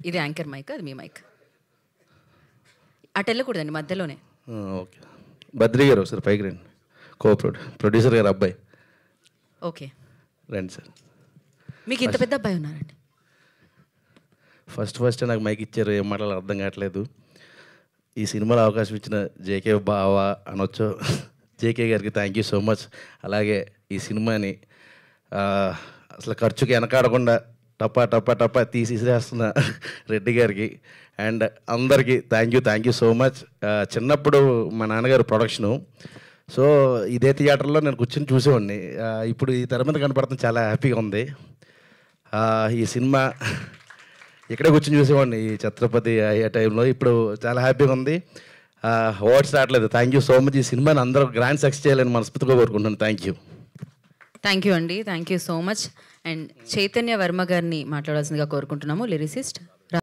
ఇది anchor mic అది మీ mic అటు వెళ్ళకూడదండి మధ్యలోనే ఆ, ఓకే బద్రి గారు ఒకసారి పైకి రండి కో ప్రొడ్యూ ప్రొడ్యూసర్ గారు అబ్బాయి ఓకే రండి సార్ మీకు ఇంత పెద్ద అబ్బాయి ఉన్నారండి ఫస్ట్ ఫస్ట్ నాకు మైక్ ఇచ్చారు ఏం మాటలు అర్థం కావట్లేదు ఈ సినిమాలో అవకాశం ఇచ్చిన జేకే బావా అనొచ్చు జేకే గారికి థ్యాంక్ యూ సో మచ్ అలాగే ఈ సినిమాని ఆ, అసలు ఖర్చుకి వెనకాడకుండా టపా టపా టపా తీసి ఇసిరేస్తున్న రెడ్డి గారికి అండ్ అందరికీ thank you thank you so much చిన్నప్పుడు మా నాన్నగారు ప్రొడక్షను సో ఇదే థియేటర్లో నేను కూర్చొని చూసేవాడిని ఆ, ఇప్పుడు ఈ తెర మీద కనపడతాం చాలా హ్యాపీగా ఉంది ఆ, ఈ సినిమా ఇక్కడే కూర్చొని చూసేవాడిని ఈ ఛత్రపతి అయ్యే టైంలో ఇప్పుడు చాలా హ్యాపీగా ఉంది ఓట్స్ రావట్లేదు థ్యాంక్ యూ సో మచ్ ఈ సినిమాని అందరూ గ్రాండ్ సక్సెస్ చేయాలని మనస్ఫూర్తిగా కోరుకుంటున్నాను థ్యాంక్ యూ థ్యాంక్ యూ అండి thank you so much and Chaitanya Varma గారిని మాట్లాడాల్సిందిగా కోరుకుంటున్నాము లిరిసిస్ట్